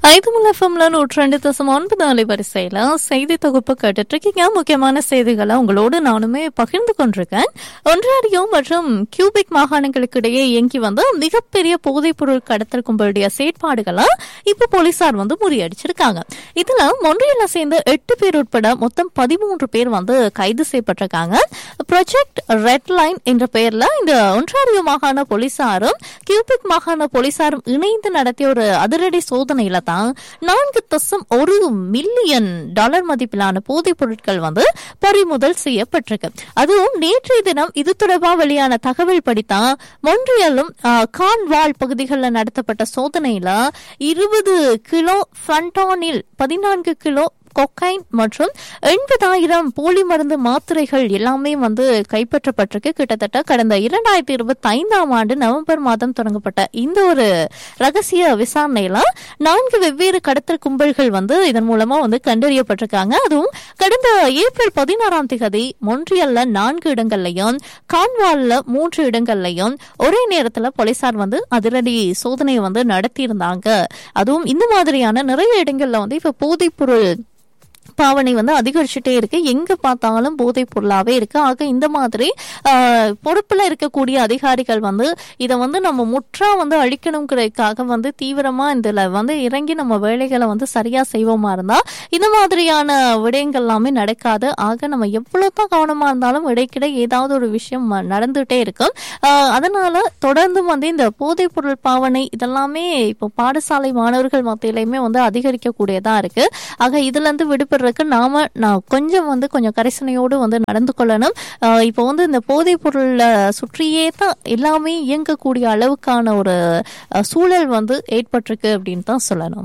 ஐதுமுல் எஃப்எம்ல நூற்றி ரெண்டு தசம் ஒன்பது அலைவரிசையில செய்தி தொகுப்பு கேட்டுட்டு இருக்கீங்க முக்கியமான செய்திகளை உங்களோடு நானுமே பகிர்ந்து கொண்டிருக்கேன் ஒன்றாரியோ மற்றும் கியூபிக் மாகாணங்களுக்கு இடையே இயங்கி வந்த மிகப்பெரிய போதைப் பொருள் கடத்தல் கும்பலுடைய செயற்பாடுகளை இப்ப போலீசார் வந்து முறியடிச்சிருக்காங்க இதுல மொன்றியல சேர்ந்த எட்டு பேர் உட்பட மொத்தம் பதிமூன்று பேர் வந்து கைது செய்யப்பட்டிருக்காங்க ப்ராஜெக்ட் ரெட் லைன் என்ற பெயர்ல இந்த ஒன்றாரியோ மாகாண போலீசாரும் கியூபிக் மாகாண போலீசாரும் இணைந்து நடத்திய ஒரு அதிரடி சோதனையில தான் நான்கு தசம் ஒரு மில்லியன் டாலர் மதிப்பிலான போதைப் பொருட்கள் வந்து பறிமுதல் செய்யப்பட்டிருக்கு அதுவும் நேற்றைய தினம் இது தொடர்பாக வெளியான தகவல் படித்தான் மொன்றியலும் கான்வால் பகுதிகளில் நடத்தப்பட்ட சோதனையில இருபது கிலோ ஃபண்டானில் பதினான்கு கிலோ கொக்கைன் மற்றும் எண்பதாயிரம் போலி மருந்து மாத்திரைகள் எல்லாமே வந்து கைப்பற்றப்பட்டிருக்கு கிட்டத்தட்ட கடந்த இரண்டாயிரத்தி இருபத்தி ஐந்தாம் ஆண்டு நவம்பர் மாதம் தொடங்கப்பட்ட இந்த ஒரு ரகசிய விசாரணையில நான்கு வெவ்வேறு கடத்தல் கும்பல்கள் வந்து இதன் மூலமா வந்து கண்டறியப்பட்டிருக்காங்க அதுவும் கடந்த ஏப்ரல் பதினாறாம் தேதி மொன்றியல்ல நான்கு இடங்கள்லையும் கான்வால்ல மூன்று இடங்கள்லையும் ஒரே நேரத்துல போலீசார் வந்து அதிரடி சோதனையை வந்து நடத்தியிருந்தாங்க அதுவும் இந்த மாதிரியான நிறைய இடங்கள்ல வந்து இப்ப போதைப் பொருள் பாவனை வந்து அதிகரிச்சுட்டே இருக்கு எங்க பார்த்தாலும் போதைப் பொருளாவே இருக்கு ஆக இந்த மாதிரி பொறுப்புல இருக்கக்கூடிய அதிகாரிகள் வந்து இதை வந்து நம்ம முற்றா வந்து அழிக்கணுங்கிறதுக்காக வந்து தீவிரமா இதுல வந்து இறங்கி நம்ம வேலைகளை வந்து சரியா செய்வோமா இருந்தா இந்த மாதிரியான விடயங்கள் எல்லாமே நடக்காது ஆக நம்ம எவ்வளவுதான் கவனமா இருந்தாலும் இடைக்கிட ஏதாவது ஒரு விஷயம் நடந்துட்டே இருக்கும் அதனால தொடர்ந்து வந்து இந்த போதைப் பொருள் பாவனை இதெல்லாமே இப்போ பாடசாலை மாணவர்கள் மத்தியிலையுமே வந்து அதிகரிக்கக்கூடியதா இருக்கு ஆக இதுல இருந்து விடுபடுறதுக்கு நாம நான் கொஞ்சம் வந்து கொஞ்சம் கரிசனையோடு வந்து நடந்து கொள்ளணும் இப்போ வந்து இந்த போதைப் பொருளை சுற்றியே தான் எல்லாமே இயங்கக்கூடிய அளவுக்கான ஒரு சூழல் வந்து ஏற்பட்டிருக்கு அப்படின்னு தான் சொல்லணும்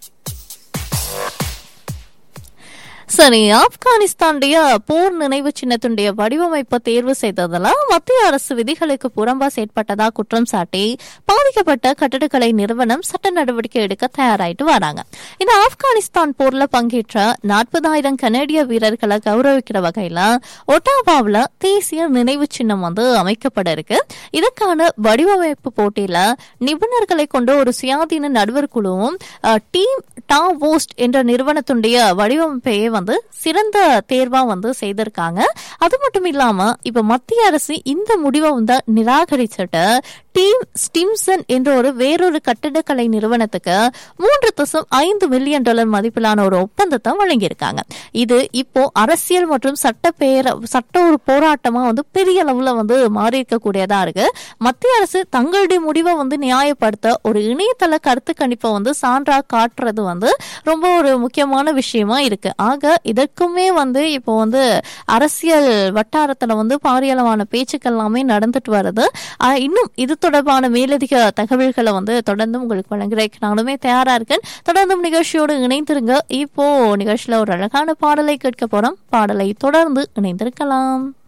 சரி ஆப்கானிஸ்தானுடைய போர் நினைவு சின்னத்துடைய வடிவமைப்பை தேர்வு செய்ததுல மத்திய அரசு விதிகளுக்கு புறம்பா செயற்பட்டதா குற்றம் சாட்டி பாதிக்கப்பட்ட கட்டடக்கலை நிறுவனம் சட்ட நடவடிக்கை எடுக்க தயாராயிட்டு வராங்க இந்த ஆப்கானிஸ்தான் போர்ல பங்கேற்ற நாற்பதாயிரம் கனடிய வீரர்களை கௌரவிக்கிற வகையில ஒட்டாவாவில் தேசிய நினைவு சின்னம் வந்து அமைக்கப்பட இருக்கு இதற்கான வடிவமைப்பு போட்டியில நிபுணர்களை கொண்ட ஒரு சுயாதீன நடுவர் குழுவும் டீம் டாவோஸ்ட் என்ற நிறுவனத்துடைய வடிவமைப்பையே வந்து சிறந்த தேர்வா வந்து செய்திருக்காங்க அது மட்டும் இல்லாம இப்ப மத்திய அரசு இந்த முடிவை வந்து நிராகரிச்சுட்டு டீம் ஸ்டிம்சன் என்ற ஒரு வேறொரு கட்டிடக்கலை நிறுவனத்துக்கு மூன்று தசம் ஐந்து மில்லியன் டாலர் மதிப்பிலான ஒரு ஒப்பந்தத்தை வழங்கியிருக்காங்க இது இப்போ அரசியல் மற்றும் சட்ட பேர சட்ட ஒரு போராட்டமா வந்து பெரிய அளவுல வந்து மாறி இருக்கக்கூடியதா இருக்கு மத்திய அரசு தங்களுடைய முடிவை வந்து நியாயப்படுத்த ஒரு இணையதள கருத்து கணிப்பை வந்து சான்றா காட்டுறது வந்து ரொம்ப ஒரு முக்கியமான விஷயமா இருக்கு ஆக இதற்குமே வந்து இப்போ வந்து அரசியல் வட்டாரத்துல வந்து பாரியளவான பேச்சுக்கள் எல்லாமே நடந்துட்டு வருது இன்னும் இது தொடர்பான மேலதிக தகவல்களை வந்து தொடர்ந்து உங்களுக்கு வழங்குறதுக்கு நானுமே தயாரா இருக்கேன் தொடர்ந்தும் நிகழ்ச்சியோடு இணைந்திருங்க இப்போ நிகழ்ச்சியில ஒரு அழகான பாடலை கேட்க போறோம் பாடலை தொடர்ந்து இணைந்திருக்கலாம்